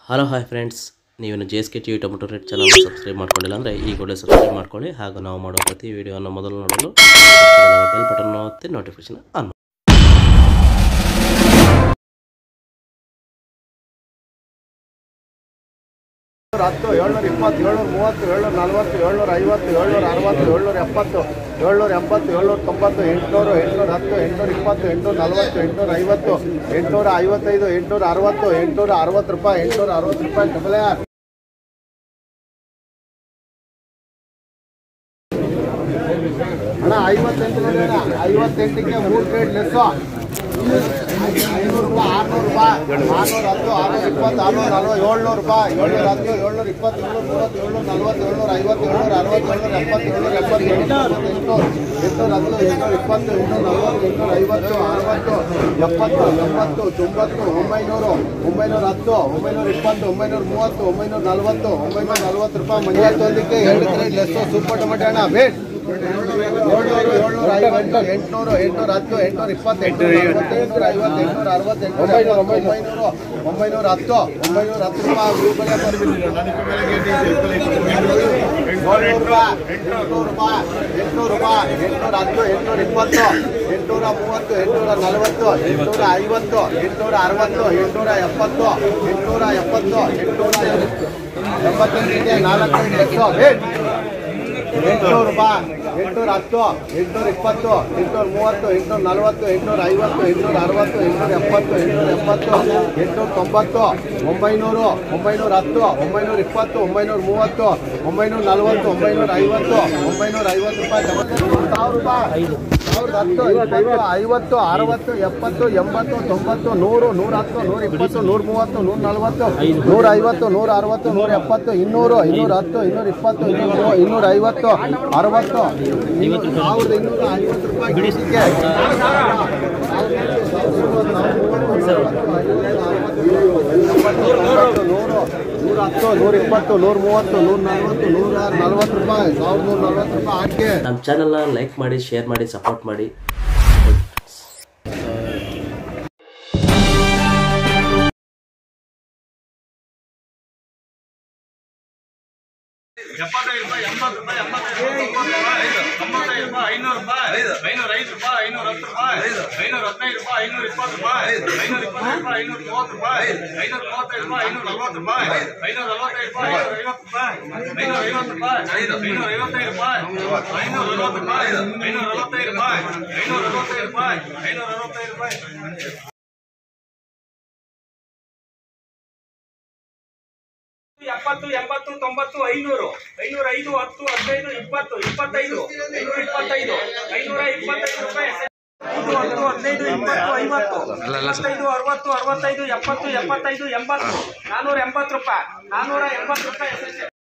hello hi friends ನೀವೇನು J S K T V tomato rate channel subscribe ಮಾಡ್ಕೊಂಡಿಲ್ಲ ಅಂದರೆ ಈ ಕೂಡಲೇ ಸಬ್ಸ್ಕ್ರೈಬ್ ಮಾಡ್ಕೊಳ್ಳಿ ಹಾಗೂ ನಾವು ಮಾಡೋ ಪ್ರತಿ ವಿಡಿಯೋನ ಮೊದಲು ನೋಡಲು ಬೆಲ್ ಬಟನ್ ಒತ್ತಿ ನೋಟಿಫಿಕೇಶನ್ ಆನ್ ಮಾಡಿ ಹತ್ತು ಏಳ್ನೂರ ಇಪ್ಪತ್ತು ಏಳ್ನೂರ ಮೂವತ್ತು ಏಳ್ನೂರ ನಲ್ವತ್ತು ಏಳ್ನೂರ ಐವತ್ತು ಏಳ್ನೂರ ಅರವತ್ತು ಏಳ್ನೂರ ಎಪ್ಪತ್ತು ಏಳ್ನೂರ ಎಂಬತ್ತು ಏಳ್ನೂರ ತೊಂಬತ್ತು ಎಂಟುನೂರು ಎಂಟುನೂರ ಹತ್ತು ಎಂಟುನೂರ ಇಪ್ಪತ್ತು ಎಂಟುನೂರ ನಲ್ವತ್ತು ಎಂಟುನೂರ ಐವತ್ತು ಎಂಟುನೂರ ಐವತ್ತೈದು ಎಂಟುನೂರ ಅರವತ್ತು ಎಂಟುನೂರ ಅರವತ್ತು ರೂಪಾಯಿ ಎಂಟುನೂರ ಅರವತ್ತು ರೂಪಾಯಿ ಡಬಲ್ ಆರ್ ಅಣ್ಣ ಐವತ್ತೆಂಟು ನೋಡಿ ಅಣ್ಣ ಐವತ್ತೆಂಟಕ್ಕೆ ಮೂರು ಗ್ರೇಡ್ ಲೆಸ್ಸು ಐನೂರು ರೂಪಾಯಿ ಆರ್ನೂರು ರೂಪಾಯಿ ಆರ್ನೂರ ಹತ್ತು ಆರ್ನೂರ ಇಪ್ಪತ್ತು ಆರ್ನೂರ ನಲ್ವತ್ತು ಏಳ್ನೂರು ರೂಪಾಯಿ ಏಳ್ನೂರ ಹತ್ತು ಏಳ್ನೂರ ಇಪ್ಪತ್ತು ಏಳ್ನೂರ ಮೂವತ್ತು ಏಳ್ನೂರ ನಲ್ವತ್ತು ಏಳ್ನೂರ ಐವತ್ತು ಏಳ್ನೂರ ಅರವತ್ತು ಏಳ್ನೂರ ಎಪ್ಪತ್ತು ಏಳ್ನೂರ ಎಪ್ಪತ್ತು ಎಂಟುನೂರ ಎಂಟುನೂರು ಎಂಟುನೂರ ಹತ್ತು ಎಂಟುನೂರ ಇಪ್ಪತ್ತು ಎಂಟುನೂರ ನಲ್ವತ್ತು ಎಂಟುನೂರ ಐವತ್ತು ಅರವತ್ತು ಎಪ್ಪತ್ತು ಎಂಬತ್ತು ತೊಂಬತ್ತು ಒಂಬೈನೂರು ಒಂಬೈನೂರ ಹತ್ತು ಒಂಬೈನೂರ ಇಪ್ಪತ್ತು ಒಂಬೈನೂರ ಮೂವತ್ತು ಒಂಬೈನೂರ ನಲ್ವತ್ತು ಒಂಬೈನೂರ ನಲ್ವತ್ತು ರೂಪಾಯಿ ಮಂಜಾತ್ತೊಂದಕ್ಕೆ ಎರಡು ಗ್ರೇಡ್ ಲೆಸ್ಸು ಸೂಪರ್ ಟೊಮೆಟೊ ಅಣ್ಣ ವೇಟ್ ಏಳ್ನೂರು ಏಳ್ನೂರ ಐವತ್ತು ಎಂಟುನೂರು ಎಂಟುನೂರ ಹತ್ತು ಎಂಟುನೂರ ಇಪ್ಪತ್ತು ಎಂಟುನೂರ ಎಂಟುನೂರ ಐವತ್ತು ಎಂಟುನೂರ ಅರವತ್ತು ಎಂಟುನೂರ ಒಂಬೈನೂರು ಒಂಬೈನೂರ ಹತ್ತು ಒಂಬೈನೂರ ಹತ್ತು ರೂಪಾಯಿ ಇವು ಬೆಲೆ ಏಳ್ನೂರು ರೂಪಾಯಿ ಎಂಟುನೂರು ರೂಪಾಯಿ ಎಂಟುನೂರು ರೂಪಾಯಿ ಎಂಟುನೂರ ಹತ್ತು ಎಂಟುನೂರ ಇಪ್ಪತ್ತು ಎಂಟುನೂರ ಮೂವತ್ತು ಎಂಟುನೂರ ನಲವತ್ತು ಎಂಟುನೂರ ಐವತ್ತು ಎಂಟುನೂರ ಅರವತ್ತು ಎಂಟುನೂರ ಎಪ್ಪತ್ತು ಎಂಟುನೂರ ಎಪ್ಪತ್ತು ಎಂಟುನೂರ ಎಂಬತ್ತೊಂದಿದೆ ನಾಲ್ಕು ಲಕ್ಷ ವೇಟ್ ಎಂಟುನೂರು ರೂಪಾಯಿ ಎಂಟುನೂರ ಹತ್ತು ಎಂಟುನೂರ ಇಪ್ಪತ್ತು ಎಂಟುನೂರ ಮೂವತ್ತು ಎಂಟುನೂರ ನಲವತ್ತು ಎಂಟುನೂರ ಐವತ್ತು ಎಂಟುನೂರ ಅರವತ್ತು ಎಂಟುನೂರ ಎಪ್ಪತ್ತು ಎಂಟುನೂರ ಎಪ್ಪತ್ತು ಎಂಟುನೂರ ತೊಂಬತ್ತು ಒಂಬೈನೂರು ಒಂಬೈನೂರ ಹತ್ತು ಒಂಬೈನೂರ ಇಪ್ಪತ್ತು ಒಂಬೈನೂರ ಮೂವತ್ತು ಒಂಬೈನೂರ ನಲವತ್ತು ಒಂಬೈನೂರ ಐವತ್ತು ಒಂಬೈನೂರ ಐವತ್ತು ರೂಪಾಯಿ ಸಾವಿರ ರೂಪಾಯಿ ಸಾವಿರದ ಹತ್ತು ಇಪ್ಪತ್ತು ಐವತ್ತು ಅರವತ್ತು ಎಪ್ಪತ್ತು ಎಂಬತ್ತು ತೊಂಬತ್ತು ನೂರು ನೂರ ಹತ್ತು ನೂರ ಇಪ್ಪತ್ತು ನೂರ ಮೂವತ್ತು ನೂರ ನಲವತ್ತು ನೂರ ಐವತ್ತು ನೂರ ಅರವತ್ತು ನೂರ ಎಪ್ಪತ್ತು ಇನ್ನೂರು ಇನ್ನೂರ ಹತ್ತು ಇನ್ನೂರ ಇಪ್ಪತ್ತು ಇನ್ನೂರ ಮೂವ- ಇನ್ನೂರ ಐವತ್ತು ಅರವತ್ತು ಸಾವಿರದ ಇನ್ನೂರ ಐವತ್ತು ರೂಪಾಯಿ ಬಿಡಿಸಿಕೆ ನೂರು ನೂರ ಹತ್ತು ನೂರ ಇಪ್ಪತ್ತು ನೂರ ಮೂವತ್ತು ನೂರ ನಲ್ವತ್ತು ನೂರ ನಲ್ವತ್ತು ರೂಪಾಯಿ ಸಾವಿರದ ನೂರ ನಲ್ವತ್ತು ರೂಪಾಯಿ ಹಾಕಿ ನಮ್ಮ ಚಾನಲ್ನ ಲೈಕ್ ಮಾಡಿ ಶೇರ್ ಮಾಡಿ ಸಪೋರ್ಟ್ ಮಾಡಿ ಎಪ್ಪತ್ತೈದು ರೂಪಾಯಿ ಎಂಬತ್ತು ರೂಪಾಯಿ ಎಂಬತ್ತೈದು ರೂಪಾಯಿ ತೊಂಬತ್ತೈದು ರೂಪಾಯಿ ಐನೂರು ರೂಪಾಯಿ ಐನೂರ ಐದು ರೂಪಾಯಿ ಐನೂರ ಹತ್ತು ರೂಪಾಯಿ ಐನೂರ ಹದಿನೈದು ರೂಪಾಯಿ ಐನೂರ ಇಪ್ಪತ್ತು ರೂಪಾಯಿ ಐನೂರ ಇಪ್ಪತ್ತೈದು ರೂಪಾಯಿ ಐನೂರ ಮೂವತ್ತು ರೂಪಾಯಿ ಐನೂರ ಮೂವತ್ತೈದು ರೂಪಾಯಿ ಐನೂರ ನಲ್ವತ್ತು ರೂಪಾಯಿ ಐನೂರ ನಲವತ್ತೈದು ರೂಪಾಯಿ ಐನೂರ ಐವತ್ತು ರೂಪಾಯಿ ಐನೂರ ಐವತ್ತು ರೂಪಾಯಿ ಐನೂರ ಐವತ್ತೈದು ರೂಪಾಯಿ ಐನೂರ ಅರವತ್ತು ರೂಪಾಯಿ ಐನೂರ ನಲವತ್ತೈದು ರೂಪಾಯಿ ಐನೂರ ಅರವತ್ತೈದು ರೂಪಾಯಿ ಐನೂರ ಅರವತ್ತೈದು ರೂಪಾಯಿ ಎಪ್ಪತ್ತು ಎಂಬತ್ತು ತೊಂಬತ್ತು ಐನೂರು ಐನೂರ ಐದು ಹತ್ತು ಹದಿನೈದು ಇಪ್ಪತ್ತು ಇಪ್ಪತ್ತೈದು ಐನೂರ ಇಪ್ಪತ್ತೈದು ಐನೂರ ಇಪ್ಪತ್ತೈದು ರೂಪಾಯಿ ಐದು ಹತ್ತು ಹದಿನೈದು ಇಪ್ಪತ್ತು ಐವತ್ತು ಇಪ್ಪತ್ತೈದು ಅರವತ್ತು ಅರವತ್ತೈದು ಎಪ್ಪತ್ತು ಎಪ್ಪತ್ತೈದು ಎಂಬತ್ತು ನಾನೂರ ಎಂಬತ್ತು ರೂಪಾಯಿ ನಾನೂರ ಎಂಬತ್ತು ರೂಪಾಯಿ